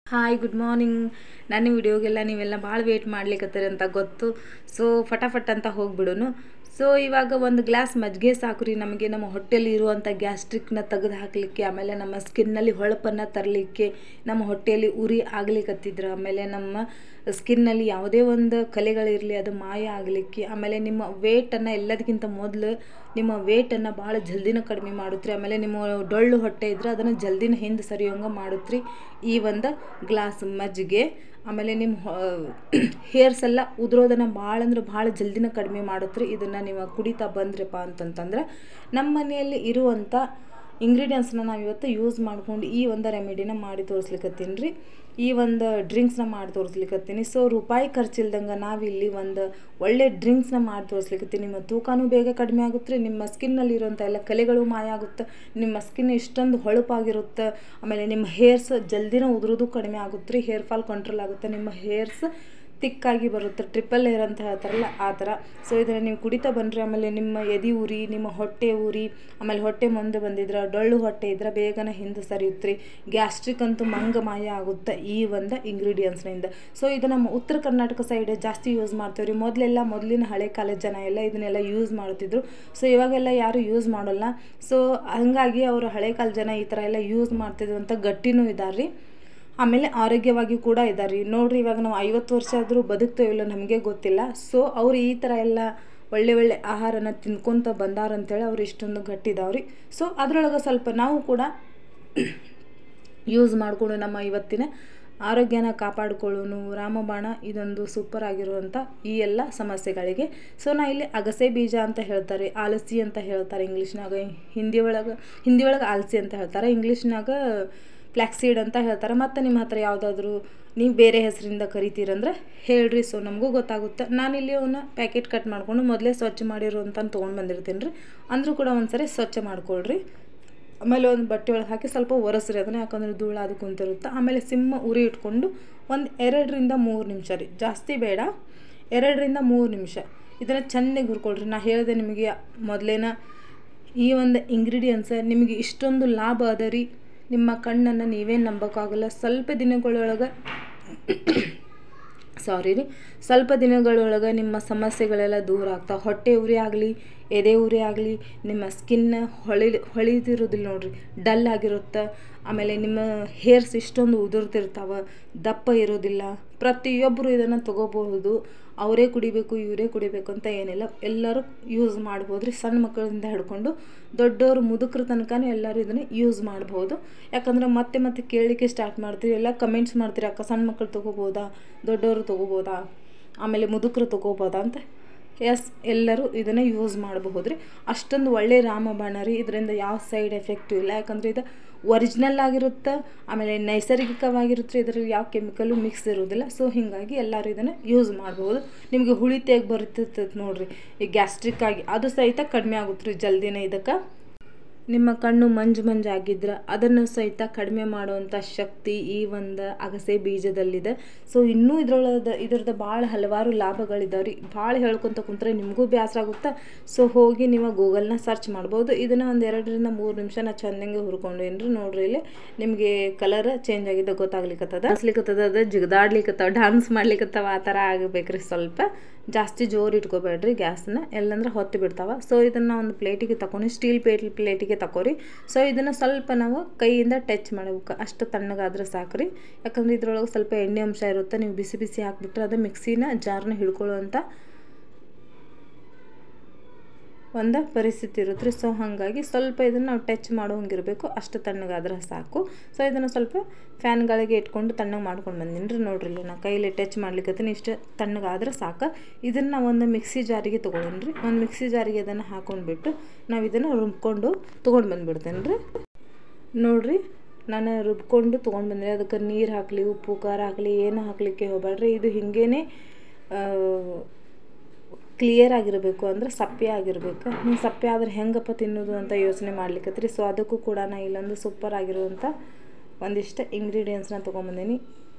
hi good morning ನನ್ನ ವಿಡಿಯೋಗೆಲ್ಲ ನೀವೆಲ್ಲ ಭಾಳ ವೇಟ್ ಮಾಡ್ಲಿಕ್ಕತ್ತೀರಿ ಅಂತ ಗೊತ್ತು ಸೊ ಫಟಾಫಟ್ ಅಂತ ಹೋಗ್ಬಿಡೋನು ಸೊ ಇವಾಗ ಒಂದು ಗ್ಲಾಸ್ ಮಜ್ಜಿಗೆ ಸಾಕು ರೀ ನಮಗೆ ನಮ್ಮ ಹೊಟ್ಟೆಲಿ ಇರುವಂಥ ಗ್ಯಾಸ್ಟ್ರಿಕ್ನ ತೆಗೆದು ಹಾಕಲಿಕ್ಕೆ ಆಮೇಲೆ ನಮ್ಮ ಸ್ಕಿನ್ನಲ್ಲಿ ಹೊಳಪನ್ನು ತರಲಿಕ್ಕೆ ನಮ್ಮ ಹೊಟ್ಟೆಯಲ್ಲಿ ಉರಿ ಆಗ್ಲಿಕ್ಕತ್ತಿದ್ರು ಆಮೇಲೆ ನಮ್ಮ ಸ್ಕಿನ್ನಲ್ಲಿ ಯಾವುದೇ ಒಂದು ಕಲೆಗಳಿರಲಿ ಅದು ಮಾಯ ಆಗಲಿಕ್ಕೆ ಆಮೇಲೆ ನಿಮ್ಮ ವೇಟನ್ನು ಎಲ್ಲದಕ್ಕಿಂತ ಮೊದಲು ನಿಮ್ಮ ವೇಟನ್ನು ಭಾಳ ಜಲ್ದಿನ ಕಡಿಮೆ ಮಾಡುತ್ರಿ ಆಮೇಲೆ ನಿಮ್ಮ ಡೊಳ್ಳು ಹೊಟ್ಟೆ ಇದ್ರೆ ಅದನ್ನು ಜಲ್ದಿನ ಹಿಂದೆ ಸರಿಯೋಂಗೆ ಮಾಡುತ್ರಿ ಈ ಒಂದು ಗ್ಲಾಸ್ ಮಜ್ಜಿಗೆ ಆಮೇಲೆ ನಿಮ್ಮ ಹೇರ್ಸ್ ಎಲ್ಲ ಉದುರೋದನ್ನು ಭಾಳ ಅಂದ್ರೆ ಭಾಳ ಜಲ್ದಿನ ಕಡಿಮೆ ಮಾಡುತ್ರಿ ಇದನ್ನು ನೀವು ಕುಡಿತಾ ಬಂದ್ರಪ್ಪ ಅಂತಂತಂದ್ರೆ ನಮ್ಮ ಮನೆಯಲ್ಲಿ ಇರುವಂಥ ಇಂಗ್ರೀಡಿಯೆಂಟ್ಸ್ನ ನಾವು ಇವತ್ತು ಯೂಸ್ ಮಾಡ್ಕೊಂಡು ಈ ಒಂದು ರೆಮಿಡಿನ ಮಾಡಿ ತೋರಿಸ್ಲಿಕ್ಕತ್ತೀನಿ ರೀ ಈ ಒಂದು ಡ್ರಿಂಕ್ಸ್ನ ಮಾಡಿ ತೋರಿಸ್ಲಿಕ್ಕತ್ತೀನಿ ಸೊ ರೂಪಾಯಿ ಖರ್ಚಿಲ್ದಂಗೆ ನಾವಿಲ್ಲಿ ಒಂದು ಒಳ್ಳೆ ಡ್ರಿಂಕ್ಸ್ನ ಮಾಡಿ ತೋರಿಸ್ಲಿಕ್ಕತ್ತೀನಿ ನಿಮ್ಮ ತೂಕನೂ ಬೇಗ ಕಡಿಮೆ ಆಗುತ್ತೆ ನಿಮ್ಮ ಸ್ಕಿನ್ನಲ್ಲಿ ಇರುವಂಥ ಎಲ್ಲ ಕಲೆಗಳು ಮಾಯ ಆಗುತ್ತೆ ನಿಮ್ಮ ಸ್ಕಿನ್ ಇಷ್ಟೊಂದು ಹೊಳಪಾಗಿರುತ್ತೆ ಆಮೇಲೆ ನಿಮ್ಮ ಹೇರ್ಸ್ ಜಲ್ದಿನ ಉದುರೋದು ಕಡಿಮೆ ಆಗುತ್ತೆ ರೀ ಹೇರ್ ಫಾಲ್ ಕಂಟ್ರೋಲ್ ಆಗುತ್ತೆ ನಿಮ್ಮ ಹೇರ್ಸ್ ತಿಕ್ಕಾಗಿ ಬರುತ್ತೆ ಟ್ರಿಪಲ್ ಏರ್ ಅಂತ ಹೇಳ್ತಾರಲ್ಲ ಆ ಥರ ಸೊ ಇದನ್ನು ನೀವು ಕುಡಿತಾ ಬನ್ನಿರಿ ಆಮೇಲೆ ನಿಮ್ಮ ಎದೆ ಉರಿ ನಿಮ್ಮ ಹೊಟ್ಟೆ ಉರಿ ಆಮೇಲೆ ಹೊಟ್ಟೆ ಮುಂದೆ ಬಂದಿದ್ರೆ ಡೊಳ್ಳು ಹೊಟ್ಟೆ ಇದ್ರೆ ಬೇಗನೆ ಹಿಂದೆ ಸರಿಯುತ್ತೆ ಗ್ಯಾಸ್ಟ್ರಿಕ್ ಅಂತೂ ಮಂಗ ಮಾಯ ಆಗುತ್ತೆ ಈ ಒಂದು ಇಂಗ್ರೀಡಿಯೆಂಟ್ಸ್ನಿಂದ ಸೊ ಇದು ನಮ್ಮ ಉತ್ತರ ಕರ್ನಾಟಕ ಸೈಡ್ ಜಾಸ್ತಿ ಯೂಸ್ ಮಾಡ್ತೀವಿ ರೀ ಮೊದಲೆಲ್ಲ ಮೊದಲಿನ ಹಳೆ ಕಾಲದ ಜನ ಎಲ್ಲ ಇದನ್ನೆಲ್ಲ ಯೂಸ್ ಮಾಡ್ತಿದ್ರು ಸೊ ಇವಾಗೆಲ್ಲ ಯಾರು ಯೂಸ್ ಮಾಡೋಲ್ಲ ಸೊ ಹಾಗಾಗಿ ಅವರು ಹಳೆ ಕಾಲದ ಜನ ಈ ಥರ ಎಲ್ಲ ಯೂಸ್ ಮಾಡ್ತಿದ್ರು ಅಂತ ಗಟ್ಟಿನೂ ಇದ್ದಾರೆ ರೀ ಆಮೇಲೆ ಆರೋಗ್ಯವಾಗಿ ಕೂಡ ಇದ್ದಾರೆ ರೀ ನೋಡಿರಿ ಇವಾಗ ನಾವು ಐವತ್ತು ವರ್ಷ ಆದರೂ ಬದುಕ್ತೇವಿಲ್ಲ ನಮಗೆ ಗೊತ್ತಿಲ್ಲ ಸೊ ಅವ್ರು ಈ ಥರ ಎಲ್ಲ ಒಳ್ಳೆ ಒಳ್ಳೆ ಆಹಾರನ ತಿನ್ಕೊತ ಬಂದಾರಂತೇಳಿ ಅವ್ರು ಇಷ್ಟೊಂದು ಗಟ್ಟಿದಾವ್ರಿ ಸೊ ಅದರೊಳಗೆ ಸ್ವಲ್ಪ ನಾವು ಕೂಡ ಯೂಸ್ ಮಾಡಿಕೊಂಡು ನಮ್ಮ ಇವತ್ತಿನ ಆರೋಗ್ಯನ ಕಾಪಾಡಿಕೊಳ್ಳೋನು ರಾಮಬಾಣ ಇದೊಂದು ಸೂಪರ್ ಆಗಿರುವಂಥ ಈ ಎಲ್ಲ ಸಮಸ್ಯೆಗಳಿಗೆ ಸೊ ನಾ ಇಲ್ಲಿ ಅಗಸೆ ಬೀಜ ಅಂತ ಹೇಳ್ತಾರೆ ಆಲಸಿ ಅಂತ ಹೇಳ್ತಾರೆ ಇಂಗ್ಲೀಷ್ನಾಗ ಹಿಂದಿ ಒಳಗೆ ಹಿಂದಿ ಒಳಗೆ ಆಲಸಿ ಅಂತ ಹೇಳ್ತಾರೆ ಇಂಗ್ಲೀಷ್ನಾಗ ಫ್ಲ್ಯಾಕ್ಸೀಡ್ ಅಂತ ಹೇಳ್ತಾರೆ ಮತ್ತು ನಿಮ್ಮ ಹತ್ರ ಯಾವುದಾದ್ರೂ ನೀವು ಬೇರೆ ಹೆಸರಿಂದ ಕರಿತೀರಂದ್ರೆ ಹೇಳ್ರಿ ಸೊ ನಮಗೂ ಗೊತ್ತಾಗುತ್ತೆ ನಾನಿಲ್ಲಿ ಅವನ್ನ ಪ್ಯಾಕೆಟ್ ಕಟ್ ಮಾಡಿಕೊಂಡು ಮೊದಲೇ ಸ್ವಚ್ಛ ಮಾಡಿರುವಂಥ ತೊಗೊಂಡು ಬಂದಿರ್ತೀನಿ ರೀ ಅಂದರೂ ಕೂಡ ಒಂದ್ಸರಿ ಸ್ವಚ್ಛ ಮಾಡ್ಕೊಳ್ರಿ ಆಮೇಲೆ ಒಂದು ಬಟ್ಟೆ ಒಳಗೆ ಹಾಕಿ ಸ್ವಲ್ಪ ಒರೆಸ್ರಿ ಅದನ್ನು ಯಾಕಂದ್ರೆ ಧೂಳು ಅದು ಕುಂತಿರುತ್ತೆ ಆಮೇಲೆ ಸಿಮ್ಮ ಉರಿ ಇಟ್ಕೊಂಡು ಒಂದು ಎರಡರಿಂದ ಮೂರು ನಿಮಿಷ ರೀ ಜಾಸ್ತಿ ಬೇಡ ಎರಡರಿಂದ ಮೂರು ನಿಮಿಷ ಇದನ್ನು ಚೆನ್ನಾಗಿ ಹುರ್ಕೊಳ್ರಿ ನಾ ಹೇಳಿದೆ ನಿಮಗೆ ಮೊದಲೇನ ಈ ಒಂದು ಇಂಗ್ರೀಡಿಯೆಂಟ್ಸ್ ನಿಮಗೆ ಇಷ್ಟೊಂದು ಲಾಭ ಅದ ರೀ ನಿಮ್ಮ ಕಣ್ಣನ್ನು ನೀವೇನು ನಂಬೋಕ್ಕಾಗಲ್ಲ ಸ್ವಲ್ಪ ದಿನಗಳೊಳಗೆ ಸಾರಿ ರೀ ಸ್ವಲ್ಪ ದಿನಗಳೊಳಗೆ ನಿಮ್ಮ ಸಮಸ್ಯೆಗಳೆಲ್ಲ ದೂರ ಆಗ್ತಾವೆ ಹೊಟ್ಟೆ ಉರಿ ಆಗಲಿ ಎದೆ ಉರಿ ಆಗಲಿ ನಿಮ್ಮ ಸ್ಕಿನ್ ಹೊಳಿ ಹೊಳಿದಿರೋದಿಲ್ಲ ನೋಡ್ರಿ ಡಲ್ ಆಗಿರುತ್ತೆ ಆಮೇಲೆ ನಿಮ್ಮ ಹೇರ್ಸ್ ಇಷ್ಟೊಂದು ಉದುರ್ತಿರ್ತಾವೆ ದಪ್ಪ ಇರೋದಿಲ್ಲ ಪ್ರತಿಯೊಬ್ಬರು ಇದನ್ನು ತೊಗೋಬಹುದು ಅವರೇ ಕುಡಿಬೇಕು ಇವರೇ ಕುಡಿಬೇಕು ಅಂತ ಏನಿಲ್ಲ ಎಲ್ಲರೂ ಯೂಸ್ ಮಾಡ್ಬೋದು ರೀ ಸಣ್ಣ ಮಕ್ಕಳಿಂದ ಹಿಡ್ಕೊಂಡು ದೊಡ್ಡವರು ಮುದುಕ್ರ ತನಕನೂ ಎಲ್ಲರೂ ಇದನ್ನು ಯೂಸ್ ಮಾಡ್ಬೋದು ಯಾಕಂದ್ರೆ ಮತ್ತೆ ಮತ್ತೆ ಕೇಳಲಿಕ್ಕೆ ಸ್ಟಾರ್ಟ್ ಮಾಡ್ತೀವಿ ಎಲ್ಲ ಕಮೆಂಟ್ಸ್ ಮಾಡ್ತೀರಿ ಅಕ್ಕ ಸಣ್ಣ ಮಕ್ಕಳು ತೊಗೋಬೋದಾ ದೊಡ್ಡವರು ತೊಗೋಬೋದಾ ಆಮೇಲೆ ಮುದುಕರು ತೊಗೋಬೋದಾ ಅಂತ ಎಸ್ ಎಲ್ಲರೂ ಇದನ್ನು ಯೂಸ್ ಮಾಡಬಹುದು ರೀ ಅಷ್ಟೊಂದು ಒಳ್ಳೆ ರಾಮಬಾಣ ರೀ ಇದರಿಂದ ಯಾವ ಸೈಡ್ ಎಫೆಕ್ಟು ಇಲ್ಲ ಯಾಕಂದರೆ ಇದು ಒರಿಜಿನಲ್ ಆಗಿರುತ್ತೆ ಆಮೇಲೆ ನೈಸರ್ಗಿಕವಾಗಿರುತ್ತೆ ಇದರಲ್ಲಿ ಯಾವ ಕೆಮಿಕಲು ಮಿಕ್ಸ್ ಇರೋದಿಲ್ಲ ಸೊ ಹೀಗಾಗಿ ಎಲ್ಲರೂ ಇದನ್ನು ಯೂಸ್ ಮಾಡ್ಬೋದು ನಿಮಗೆ ಹುಳಿ ತೇಗ್ ಬರ್ತೈತೆ ನೋಡಿರಿ ಈ ಗ್ಯಾಸ್ಟ್ರಿಕ್ ಆಗಿ ಅದು ಸಹಿತ ಕಡಿಮೆ ಆಗುತ್ತೆ ರೀ ಜಲ್ದಿನೇ ಇದಕ್ಕೆ ನಿಮ್ಮ ಕಣ್ಣು ಮಂಜು ಮಂಜಾಗಿದ್ರೆ ಅದನ್ನು ಸಹಿತ ಕಡಿಮೆ ಮಾಡುವಂಥ ಶಕ್ತಿ ಈ ಒಂದು ಅಗಸೆ ಬೀಜದಲ್ಲಿದೆ ಸೊ ಇನ್ನೂ ಇದ್ರೊಳಗೆ ಇದ್ರದ್ದು ಭಾಳ ಹಲವಾರು ಲಾಭಗಳಿದಾವೆ ರೀ ಭಾಳ ಹೇಳ್ಕೊತ ಕುಂತ್ರೆ ನಿಮಗೂ ಬೇಸರ ಆಗುತ್ತೆ ಸೊ ಹೋಗಿ ನೀವು ಗೂಗಲ್ನ ಸರ್ಚ್ ಮಾಡ್ಬೋದು ಇದನ್ನು ಒಂದು ಎರಡರಿಂದ ಮೂರು ನಿಮಿಷ ನಾ ಚೆಂದಂಗೆ ಹುರ್ಕೊಂಡೇನ್ರಿ ನೋಡ್ರಿ ಇಲ್ಲಿ ನಿಮಗೆ ಕಲರ್ ಚೇಂಜ್ ಆಗಿದೆ ಗೊತ್ತಾಗ್ಲಿಕ್ಕತ್ತದ ಅನ್ಸ್ಲಿಕ್ಕತ್ತದ ಅದು ಜಿಗದಾಡ್ಲಿಕ್ಕತ್ತವ ಡ್ಯಾನ್ಸ್ ಮಾಡ್ಲಿಕ್ಕತ್ತವ ಆ ಥರ ಆಗಬೇಕ್ರಿ ಸ್ವಲ್ಪ ಜಾಸ್ತಿ ಜೋರು ಇಟ್ಕೋಬೇಡ್ರಿ ಗ್ಯಾಸ್ನ ಎಲ್ಲಂದ್ರೆ ಹೊತ್ತು ಬಿಡ್ತಾವ ಸೊ ಇದನ್ನು ಒಂದು ಪ್ಲೇಟಿಗೆ ತಗೊಂಡು ಸ್ಟೀಲ್ ಪ್ಲೇಟ್ ಪ್ಲೇಟಿಗೆ ತಗೋರಿ ಸೊ ಇದನ್ನು ಸ್ವಲ್ಪ ನಾವು ಕೈಯಿಂದ ಟಚ್ ಮಾಡಬೇಕು ಅಷ್ಟು ತಣ್ಣಗಾದ್ರೆ ಸಾಕ್ರಿ ಯಾಕಂದ್ರೆ ಇದ್ರೊಳಗೆ ಸ್ವಲ್ಪ ಎಣ್ಣೆ ಅಂಶ ಇರುತ್ತೆ ನೀವು ಬಿಸಿ ಬಿಸಿ ಹಾಕ್ಬಿಟ್ರೆ ಅದು ಮಿಕ್ಸಿನ ಜಾರ್ನ ಹಿಡ್ಕೊಳ್ಳುವಂಥ ಒಂದು ಪರಿಸ್ಥಿತಿ ಇರುತ್ತೆ ರೀ ಸೊ ಹಾಗಾಗಿ ಸ್ವಲ್ಪ ಇದನ್ನು ನಾವು ಟಚ್ ಮಾಡೋಂಗಿರಬೇಕು ಅಷ್ಟು ತಣ್ಣಗಾದ್ರೆ ಸಾಕು ಸೊ ಇದನ್ನು ಸ್ವಲ್ಪ ಫ್ಯಾನ್ ಗಾಳಿಗೆ ಇಟ್ಕೊಂಡು ತಣ್ಣಗೆ ಮಾಡ್ಕೊಂಡು ಬಂದೀನಿ ರೀ ನೋಡ್ರಿ ಇಲ್ಲಿ ನಾ ಕೈಲಿ ಟಚ್ ಮಾಡ್ಲಿಕ್ಕತ್ತೀನಿ ಇಷ್ಟು ತಣ್ಣಗಾದ್ರೆ ಸಾಕು ಇದನ್ನು ಒಂದು ಮಿಕ್ಸಿ ಜಾರಿಗೆ ತೊಗೊಳೋಣ ರೀ ಒಂದು ಮಿಕ್ಸಿ ಜಾರಿಗೆ ಇದನ್ನು ಹಾಕೊಂಡ್ಬಿಟ್ಟು ನಾವು ಇದನ್ನು ರುಬ್ಕೊಂಡು ತೊಗೊಂಡು ಬಂದುಬಿಡ್ತೇನೆ ರೀ ನೋಡಿರಿ ನಾನು ರುಬ್ಕೊಂಡು ತೊಗೊಂಡು ಬಂದರೆ ಅದಕ್ಕೆ ನೀರು ಹಾಕಲಿ ಉಪ್ಪು ಖಾರ ಹಾಕಲಿ ಏನು ಹಾಕಲಿಕ್ಕೆ ಹೋಗ್ಬೇಡ್ರಿ ಇದು ಹಿಂಗೇ ಕ್ಲಿಯರ್ ಆಗಿರಬೇಕು ಅಂದ್ರೆ ಸಪ್ಪೆ ಆಗಿರಬೇಕು ಹಿಂಗೆ ಸಪ್ಪೆ ಆದ್ರೆ ಹೆಂಗಪ್ಪ ತಿನ್ನೋದು ಅಂತ ಯೋಚನೆ ಮಾಡ್ಲಿಕ್ಕತ್ರಿ ಸೊ ಅದಕ್ಕೂ ಕೂಡ ನಾ ಇಲ್ಲೊಂದು ಸೂಪರ್ ಆಗಿರುವಂಥ ಒಂದಿಷ್ಟು ಇಂಗ್ರೀಡಿಯೆಂಟ್ಸ್ನ ತೊಗೊಂಬಂದೀನಿ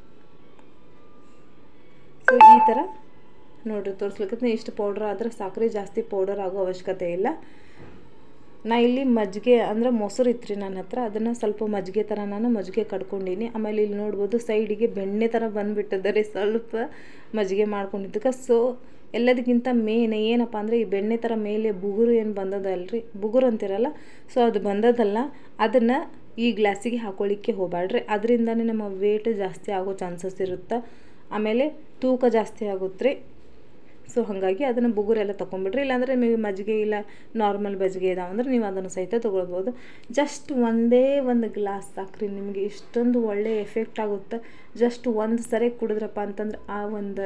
ಸೊ ಈ ಥರ ನೋಡಿರಿ ತೋರಿಸ್ಲಿಕ್ಕೆ ಇಷ್ಟು ಪೌಡ್ರ್ ಆದರೆ ಸಾಕ್ರಿ ಜಾಸ್ತಿ ಪೌಡರ್ ಆಗೋ ಅವಶ್ಯಕತೆ ಇಲ್ಲ ನಾ ಇಲ್ಲಿ ಮಜ್ಜಿಗೆ ಅಂದ್ರೆ ಮೊಸರು ಇತ್ತು ರೀ ನನ್ನ ಹತ್ರ ಅದನ್ನು ಸ್ವಲ್ಪ ಮಜ್ಜಿಗೆ ಥರ ನಾನು ಮಜ್ಜಿಗೆ ಕಡ್ಕೊಂಡೀನಿ ಆಮೇಲೆ ಇಲ್ಲಿ ನೋಡ್ಬೋದು ಸೈಡಿಗೆ ಬೆಣ್ಣೆ ಥರ ಬಂದುಬಿಟ್ಟದ ರೀ ಸ್ವಲ್ಪ ಮಜ್ಜಿಗೆ ಮಾಡ್ಕೊಂಡಿದ್ದಕ್ಕೆ ಸೊ ಎಲ್ಲದಕ್ಕಿಂತ ಮೇನ್ ಏನಪ್ಪ ಅಂದರೆ ಈ ಬೆಣ್ಣೆ ಥರ ಮೇಲೆ ಬುಗುರು ಏನು ಬಂದದಲ್ರಿ ಬುಗುರು ಅಂತಿರಲ್ಲ ಸೊ ಅದು ಬಂದದಲ್ಲ ಅದನ್ನು ಈ ಗ್ಲಾಸಿಗೆ ಹಾಕೊಳ್ಳಿಕ್ಕೆ ಹೋಗಬೇಡ್ರಿ ಅದರಿಂದನೇ ನಮ್ಮ ವೇಟ್ ಜಾಸ್ತಿ ಆಗೋ ಚಾನ್ಸಸ್ ಇರುತ್ತೆ ಆಮೇಲೆ ತೂಕ ಜಾಸ್ತಿ ಆಗುತ್ತೆ ರೀ ಸೊ ಹಾಗಾಗಿ ಅದನ್ನು ಬುಗುರೆಲ್ಲ ತೊಗೊಂಬಿಡ್ರಿ ಇಲ್ಲಾಂದರೆ ನಿಮಗೆ ಮಜ್ಜಿಗೆ ಇಲ್ಲ ನಾರ್ಮಲ್ ಮಜ್ಜಿಗೆ ಇದಾವೆ ಅಂದ್ರೆ ನೀವು ಅದನ್ನು ಸಹಿತ ತೊಗೊಳ್ಬೋದು ಜಸ್ಟ್ ಒಂದೇ ಒಂದು ಗ್ಲಾಸ್ ಸಾಕ್ರಿ ನಿಮಗೆ ಇಷ್ಟೊಂದು ಒಳ್ಳೆ ಎಫೆಕ್ಟ್ ಆಗುತ್ತೆ ಜಸ್ಟ್ ಒಂದು ಸರಿ ಕುಡಿದ್ರಪ್ಪ ಅಂತಂದ್ರೆ ಆ ಒಂದು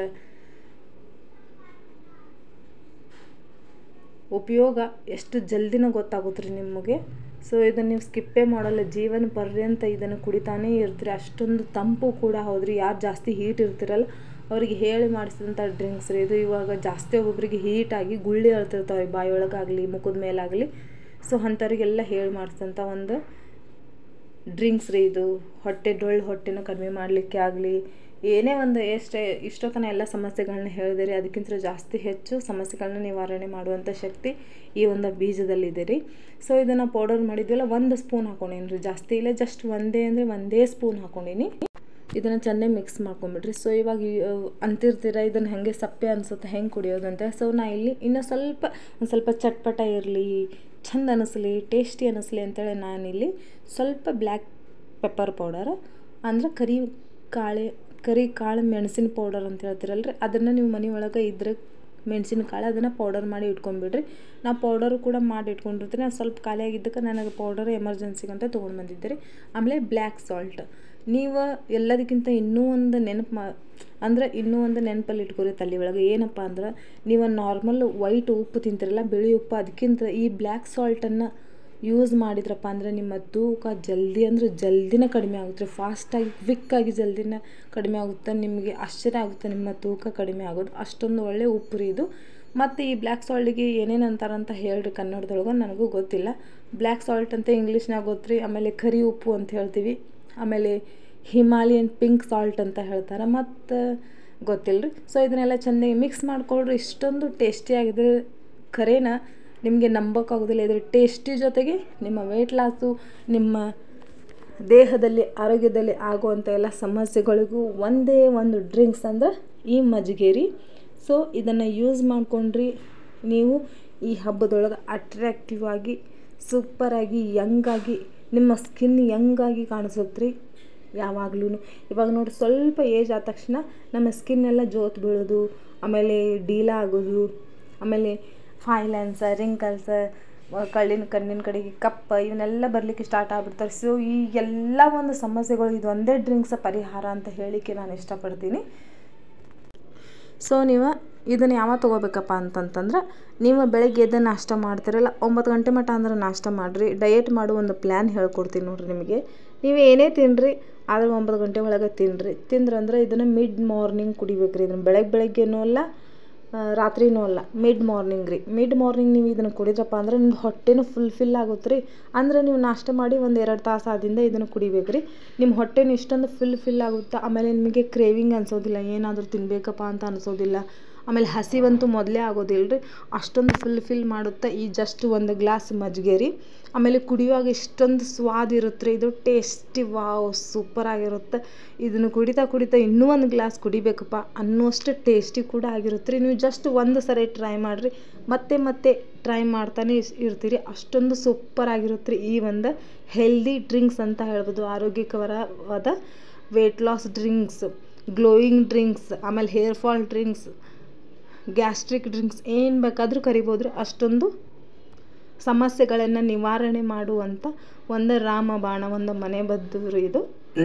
ಉಪಯೋಗ ಎಷ್ಟು ಜಲ್ದಿನ ಗೊತ್ತಾಗುತ್ತೆ ರೀ ನಿಮಗೆ ಸೊ ಇದನ್ನು ನೀವು ಸ್ಕಿಪ್ಪೇ ಮಾಡಲ್ಲ ಜೀವನ ಪರ್ಯಂತ ಇದನ್ನು ಕುಡಿತಾನೇ ಇರ್ತೀರಿ ಅಷ್ಟೊಂದು ತಂಪು ಕೂಡ ಹೌದ್ರಿ ಯಾರು ಜಾಸ್ತಿ ಹೀಟ್ ಇರ್ತಿರಲ್ಲ ಅವ್ರಿಗೆ ಹೇಳಿ ಮಾಡಿಸಿದಂಥ ಡ್ರಿಂಕ್ಸ್ ರೀ ಇದು ಇವಾಗ ಜಾಸ್ತಿ ಒಬ್ಬೊಬ್ರಿಗೆ ಹೀಟಾಗಿ ಗುಳ್ಳಿ ಹೇಳ್ತಿರ್ತಾವೆ ಬಾಯೊಳಗಾಗಲಿ ಮುಖದ ಮೇಲಾಗಲಿ ಸೊ ಅಂಥವ್ರಿಗೆಲ್ಲ ಹೇಳಿ ಮಾಡಿಸಿದಂಥ ಒಂದು ಡ್ರಿಂಕ್ಸ್ ರೀ ಇದು ಹೊಟ್ಟೆ ಡೊಳ್ಳು ಹೊಟ್ಟೆನ ಕಡಿಮೆ ಮಾಡಲಿಕ್ಕೆ ಆಗಲಿ ಏನೇ ಒಂದು ಎಷ್ಟೇ ಇಷ್ಟೊತ್ತನ ಎಲ್ಲ ಸಮಸ್ಯೆಗಳನ್ನ ಹೇಳಿದೆ ರೀ ಅದಕ್ಕಿಂತ ಜಾಸ್ತಿ ಹೆಚ್ಚು ಸಮಸ್ಯೆಗಳನ್ನ ನಿವಾರಣೆ ಮಾಡುವಂಥ ಶಕ್ತಿ ಈ ಒಂದು ಬೀಜದಲ್ಲಿದೆ ರೀ ಸೊ ಇದನ್ನು ಪೌಡರ್ ಮಾಡಿದ್ವಲ್ಲ ಒಂದು ಸ್ಪೂನ್ ಹಾಕೊಂಡೀನಿ ರೀ ಜಾಸ್ತಿ ಇಲ್ಲ ಜಸ್ಟ್ ಒಂದೇ ಅಂದರೆ ಒಂದೇ ಸ್ಪೂನ್ ಹಾಕೊಂಡೀನಿ ಇದನ್ನು ಚೆನ್ನಾಗಿ ಮಿಕ್ಸ್ ಮಾಡ್ಕೊಂಬಿಡ್ರಿ ಸೊ ಇವಾಗ ಅಂತಿರ್ತೀರ ಇದನ್ನು ಹಾಗೆ ಸಪ್ಪೆ ಅನಿಸುತ್ತೆ ಹೆಂಗೆ ಕುಡಿಯೋದಂತ ಸೊ ನಾ ಇಲ್ಲಿ ಇನ್ನೂ ಸ್ವಲ್ಪ ಒಂದು ಸ್ವಲ್ಪ ಚಟ್ಪಟ ಇರಲಿ ಚಂದ ಅನ್ನಿಸ್ಲಿ ಟೇಸ್ಟಿ ಅನ್ನಿಸ್ಲಿ ಅಂತೇಳಿ ನಾನಿಲ್ಲಿ ಸ್ವಲ್ಪ ಬ್ಲ್ಯಾಕ್ ಪೆಪ್ಪರ್ ಪೌಡರ್ ಅಂದ್ರೆ ಕರಿ ಕಾಳೆ ಕರಿ ಕಾಳು ಮೆಣಸಿನ ಪೌಡರ್ ಅಂತ ಹೇಳ್ತೀರಲ್ರಿ ಅದನ್ನು ನೀವು ಮನೆ ಒಳಗೆ ಇದ್ರೆ ಮೆಣಸಿನಕಾಳು ಅದನ್ನು ಪೌಡರ್ ಮಾಡಿ ಇಟ್ಕೊಂಡ್ಬಿಡ್ರಿ ನಾ ಪೌಡರು ಕೂಡ ಮಾಡಿ ಇಟ್ಕೊಂಡಿರ್ತೀನಿ ಅದು ಸ್ವಲ್ಪ ಖಾಲಿ ಆಗಿದ್ದಕ್ಕೆ ನನಗೆ ಪೌಡರ್ ಎಮರ್ಜೆನ್ಸಿಗೆ ಅಂತ ತೊಗೊಂಡು ಬಂದಿದ್ದೆ ರೀ ಆಮೇಲೆ ಬ್ಲ್ಯಾಕ್ ಸಾಲ್ಟ್ ನೀವು ಎಲ್ಲದಕ್ಕಿಂತ ಇನ್ನೂ ಒಂದು ನೆನಪು ಮಾ ಅಂದ್ರೆ ಇನ್ನೂ ಒಂದು ನೆನಪಲ್ಲಿ ಇಟ್ಕೊರಿ ತಲೆ ಒಳಗೆ ಏನಪ್ಪ ಅಂದ್ರೆ ನೀವು ನಾರ್ಮಲ್ ವೈಟ್ ಉಪ್ಪು ತಿಂತಿರಲ್ಲ ಬಿಳಿ ಉಪ್ಪು ಅದಕ್ಕಿಂತ ಈ ಬ್ಲ್ಯಾಕ್ ಸಾಲ್ಟನ್ನು ಯೂಸ್ ಮಾಡಿದ್ರಪ್ಪ ಅಂದರೆ ನಿಮ್ಮ ತೂಕ ಜಲ್ದಿ ಅಂದರೆ ಜಲ್ದಿನೇ ಕಡಿಮೆ ಆಗುತ್ತೆ ಫಾಸ್ಟಾಗಿ ಕ್ವಿಕ್ಕಾಗಿ ಜಲ್ದಿನೇ ಕಡಿಮೆ ಆಗುತ್ತೆ ನಿಮಗೆ ಆಶ್ಚರ್ಯ ಆಗುತ್ತೆ ನಿಮ್ಮ ತೂಕ ಕಡಿಮೆ ಆಗೋದು ಅಷ್ಟೊಂದು ಒಳ್ಳೆ ಉಪ್ಪು ರೀ ಇದು ಮತ್ತು ಈ ಬ್ಲ್ಯಾಕ್ ಸಾಲ್ಟಿಗೆ ಏನೇನು ಅಂತಾರಂತ ಹೇಳ್ರಿ ಕನ್ನಡದೊಳಗೆ ನನಗೂ ಗೊತ್ತಿಲ್ಲ ಬ್ಲ್ಯಾಕ್ ಸಾಲ್ಟ್ ಅಂತ ಇಂಗ್ಲೀಷ್ನಾಗ ಗೊತ್ತ್ರಿ ಆಮೇಲೆ ಕರಿ ಉಪ್ಪು ಅಂತ ಹೇಳ್ತೀವಿ ಆಮೇಲೆ ಹಿಮಾಲಯನ್ ಪಿಂಕ್ ಸಾಲ್ಟ್ ಅಂತ ಹೇಳ್ತಾರೆ ಮತ್ತು ಗೊತ್ತಿಲ್ಲ ರೀ ಸೊ ಇದನ್ನೆಲ್ಲ ಚೆನ್ನಾಗಿ ಮಿಕ್ಸ್ ಮಾಡ್ಕೊಳ್ರಿ ಇಷ್ಟೊಂದು ಟೇಸ್ಟಿಯಾಗಿದ್ರೆ ಖರೇನ ನಿಮಗೆ ನಂಬೋಕ್ಕಾಗೋದಿಲ್ಲ ಇದ್ರ ಟೇಸ್ಟಿ ಜೊತೆಗೆ ನಿಮ್ಮ ವೆಯ್ಟ್ ಲಾಸು ನಿಮ್ಮ ದೇಹದಲ್ಲಿ ಆರೋಗ್ಯದಲ್ಲಿ ಆಗುವಂಥ ಎಲ್ಲ ಸಮಸ್ಯೆಗಳಿಗೂ ಒಂದೇ ಒಂದು ಡ್ರಿಂಕ್ಸ್ ಅಂದ್ರೆ ಈ ಮಜ್ಜಿಗೆ ರೀ ಸೊ ಇದನ್ನು ಯೂಸ್ ಮಾಡ್ಕೊಂಡ್ರಿ ನೀವು ಈ ಹಬ್ಬದೊಳಗೆ ಅಟ್ರ್ಯಾಕ್ಟಿವ್ ಆಗಿ ಸೂಪರಾಗಿ ಯಂಗಾಗಿ ನಿಮ್ಮ ಸ್ಕಿನ್ ಯಂಗಾಗಿ ಕಾಣಿಸುತ್ತೆ ರೀ ಯಾವಾಗ್ಲೂ ಇವಾಗ ನೋಡಿ ಸ್ವಲ್ಪ ಏಜ್ ಆದ ತಕ್ಷಣ ನಮ್ಮ ಸ್ಕಿನ್ ಎಲ್ಲ ಜೋತು ಬೀಳೋದು ಆಮೇಲೆ ಡೀಲ ಆಗೋದು ಆಮೇಲೆ ಫೈಲ್ಯಾನ್ಸ ರಿಂಕಲ್ಸ ಕಳ್ಳಿನ ಕಣ್ಣಿನ ಕಡೆಗೆ ಕಪ್ಪ ಇವನ್ನೆಲ್ಲ ಬರಲಿಕ್ಕೆ ಸ್ಟಾರ್ಟ್ ಆಗ್ಬಿಡ್ತಾರೆ ಸೊ ಈ ಎಲ್ಲ ಒಂದು ಸಮಸ್ಯೆಗಳು ಇದು ಒಂದೇ ಡ್ರಿಂಕ್ಸ ಪರಿಹಾರ ಅಂತ ಹೇಳಲಿಕ್ಕೆ ನಾನು ಇಷ್ಟಪಡ್ತೀನಿ ಸೊ ನೀವು ಇದನ್ನು ಯಾವಾಗ ತೊಗೋಬೇಕಪ್ಪ ಅಂತಂತಂದ್ರೆ ನೀವು ಬೆಳಗ್ಗೆ ಎದ್ದು ನಾಷ್ಟ ಮಾಡ್ತಿರಲ್ಲ ಒಂಬತ್ತು ಗಂಟೆ ಮಟ್ಟ ಅಂದ್ರೆ ನಾಷ್ಟ ಮಾಡಿರಿ ಡಯಟ್ ಮಾಡೋ ಒಂದು ಪ್ಲ್ಯಾನ್ ಹೇಳ್ಕೊಡ್ತೀನಿ ನೋಡಿರಿ ನಿಮಗೆ ನೀವು ಏನೇ ತಿನ್ನಿರಿ ಆದರೆ ಒಂಬತ್ತು ಗಂಟೆ ಒಳಗೆ ತಿನ್ನಿರಿ ತಿಂದ್ರಂದ್ರೆ ಇದನ್ನು ಮಿಡ್ ಮಾರ್ನಿಂಗ್ ಕುಡಿಬೇಕು ರೀ ಇದನ್ನು ಬೆಳಗ್ಗೆ ಬೆಳಗ್ಗೆನೂ ಅಲ್ಲ ರಾತ್ರಿನೂ ಅಲ್ಲ ಮಿಡ್ ಮಾರ್ನಿಂಗ್ ರೀ ಮಿಡ್ ಮಾರ್ನಿಂಗ್ ನೀವು ಇದನ್ನು ಕುಡಿದ್ರಪ್ಪ ಅಂದ್ರೆ ನಿಮ್ದು ಹೊಟ್ಟೆನೂ ಫುಲ್ಫಿಲ್ ಆಗುತ್ತೆ ರೀ ಅಂದ್ರೆ ನೀವು ನಾಷ್ಟ ಮಾಡಿ ಒಂದು ಎರಡು ತಾಸು ಆದಿಂದ ಇದನ್ನು ಕುಡಿಬೇಕು ರೀ ನಿಮ್ಮ ಹೊಟ್ಟೆನೂ ಇಷ್ಟೊಂದು ಫುಲ್ ಫಿಲ್ ಆಗುತ್ತೆ ಆಮೇಲೆ ನಿಮಗೆ ಕ್ರೇವಿಂಗ್ ಅನ್ಸೋದಿಲ್ಲ ಏನಾದರೂ ತಿನ್ನಬೇಕಪ್ಪ ಅಂತ ಅನಿಸೋದಿಲ್ಲ ಆಮೇಲೆ ಹಸಿವಂತೂ ಮೊದಲೇ ಆಗೋದಿಲ್ಲ ರೀ ಅಷ್ಟೊಂದು ಫುಲ್ ಫಿಲ್ ಮಾಡುತ್ತೆ ಈ ಜಸ್ಟ್ ಒಂದು ಗ್ಲಾಸ್ ಮಜ್ಜಿಗೆ ರೀ ಆಮೇಲೆ ಕುಡಿಯುವಾಗ ಇಷ್ಟೊಂದು ಸ್ವಾದ ಇರುತ್ತೆ ರೀ ಇದು ಟೇಸ್ಟಿ ವಾವ್ ಸೂಪರಾಗಿರುತ್ತೆ ಇದನ್ನು ಕುಡಿತಾ ಕುಡಿತಾ ಇನ್ನೂ ಒಂದು ಗ್ಲಾಸ್ ಕುಡಿಬೇಕಪ್ಪ ಅನ್ನೋಷ್ಟು ಟೇಸ್ಟಿ ಕೂಡ ಆಗಿರುತ್ತೆ ರೀ ನೀವು ಜಸ್ಟ್ ಒಂದು ಸರಿ ಟ್ರೈ ಮಾಡಿರಿ ಮತ್ತೆ ಮತ್ತೆ ಟ್ರೈ ಮಾಡ್ತಾನೆ ಇರ್ತೀರಿ ಅಷ್ಟೊಂದು ಸೂಪರಾಗಿರುತ್ತೆ ರೀ ಈ ಒಂದು ಹೆಲ್ದಿ ಡ್ರಿಂಕ್ಸ್ ಅಂತ ಹೇಳ್ಬೋದು ಆರೋಗ್ಯಕರವಾದ weight loss drinks glowing drinks ಆಮೇಲೆ hair fall drinks gastric drinks ಏನು ಬೇಕಾದರೂ ಕರಿಬೋದು ರೀ ಅಷ್ಟೊಂದು ಸಮಸ್ಯೆಗಳನ್ನು ನಿವಾರಣೆ ಮಾಡುವಂಥ ಒಂದು ರಾಮಬಾಣ ಒಂದು ಮನೆ ಬದ್ದು ರೀ ಇದು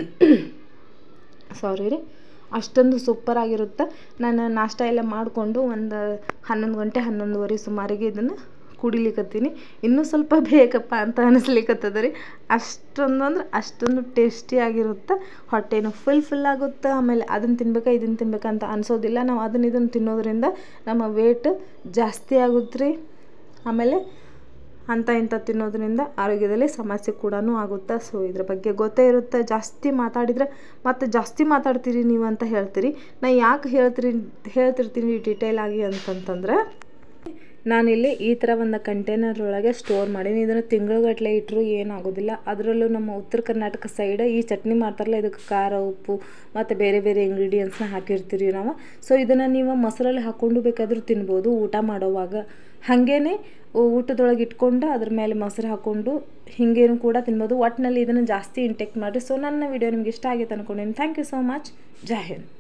ಸಾರಿ ರೀ ಅಷ್ಟೊಂದು ಸೂಪರಾಗಿರುತ್ತೆ ನಾನು ನಾಷ್ಟ ಎಲ್ಲ ಮಾಡಿಕೊಂಡು ಒಂದು ಹನ್ನೊಂದು ಗಂಟೆ ಹನ್ನೊಂದುವರೆ ಸುಮಾರಿಗೆ ಇದನ್ನು ಕುಡಿಲಿಕತ್ತೀನಿ ಇನ್ನೂ ಸ್ವಲ್ಪ ಬೇಕಪ್ಪ ಅಂತ ಅನಿಸ್ಲಿಕ್ಕತ್ತದ ರೀ ಅಷ್ಟೊಂದು ಅಂದ್ರೆ ಅಷ್ಟೊಂದು ಟೇಸ್ಟಿಯಾಗಿರುತ್ತೆ ಹೊಟ್ಟೆನೂ ಫುಲ್ ಫುಲ್ ಆಗುತ್ತೆ ಆಮೇಲೆ ಅದನ್ನು ತಿನ್ಬೇಕಾ ಇದನ್ನು ತಿನ್ಬೇಕಾ ಅಂತ ಅನಿಸೋದಿಲ್ಲ ನಾವು ಅದನ್ನು ಇದನ್ನು ತಿನ್ನೋದ್ರಿಂದ ನಮ್ಮ ವೇಟ್ ಜಾಸ್ತಿ ಆಗುತ್ತೆ ರೀ ಆಮೇಲೆ ಅಂಥ ಇಂಥ ತಿನ್ನೋದ್ರಿಂದ ಆರೋಗ್ಯದಲ್ಲಿ ಸಮಸ್ಯೆ ಕೂಡ ಆಗುತ್ತೆ ಸೊ ಇದ್ರ ಬಗ್ಗೆ ಗೊತ್ತೇ ಇರುತ್ತೆ ಜಾಸ್ತಿ ಮಾತಾಡಿದರೆ ಮತ್ತು ಜಾಸ್ತಿ ಮಾತಾಡ್ತೀರಿ ನೀವು ಅಂತ ಹೇಳ್ತೀರಿ ನಾ ಯಾಕೆ ಹೇಳ್ತೀರಿ ಹೇಳ್ತಿರ್ತೀನಿ ಡೀಟೇಲ್ ಆಗಿ ಅಂತಂತಂದ್ರೆ ನಾನಿಲ್ಲಿ ಈ ಥರ ಒಂದು ಕಂಟೈನರ್ ಒಳಗೆ ಸ್ಟೋರ್ ಮಾಡೀನಿ ಇದನ್ನು ತಿಂಗಳುಗಟ್ಟಲೆ ಇಟ್ಟರು ಏನಾಗೋದಿಲ್ಲ ಅದರಲ್ಲೂ ನಮ್ಮ ಉತ್ತರ ಕರ್ನಾಟಕ ಸೈಡ್ ಈ ಚಟ್ನಿ ಮಾಡ್ತಾರಲ್ಲ ಇದಕ್ಕೆ ಖಾರ ಉಪ್ಪು ಮತ್ತು ಬೇರೆ ಬೇರೆ ಇಂಗ್ರೀಡಿಯೆಂಟ್ಸ್ನ ಹಾಕಿರ್ತೀರಿ ನಾವು ಸೊ ಇದನ್ನು ನೀವು ಮೊಸರಲ್ಲಿ ಹಾಕ್ಕೊಂಡು ಬೇಕಾದರೂ ತಿನ್ಬೋದು ಊಟ ಮಾಡೋವಾಗ ಹಾಗೇನೆ ಊಟದೊಳಗೆ ಇಟ್ಕೊಂಡು ಅದ್ರ ಮೇಲೆ ಮೊಸರು ಹಾಕ್ಕೊಂಡು ಹೀಗೇನು ಕೂಡ ತಿನ್ಬೋದು ಒಟ್ಟಿನಲ್ಲಿ ಇದನ್ನು ಜಾಸ್ತಿ ಇಂಟೆಕ್ಟ್ ಮಾಡಿರಿ ಸೊ ನನ್ನ ವಿಡಿಯೋ ನಿಮ್ಗೆ ಇಷ್ಟ ಆಗೈತೆ ಅನ್ಕೊಂಡೀನಿ ಥ್ಯಾಂಕ್ ಯು ಸೋ ಮಚ್ ಜೈ ಹಿಂದ್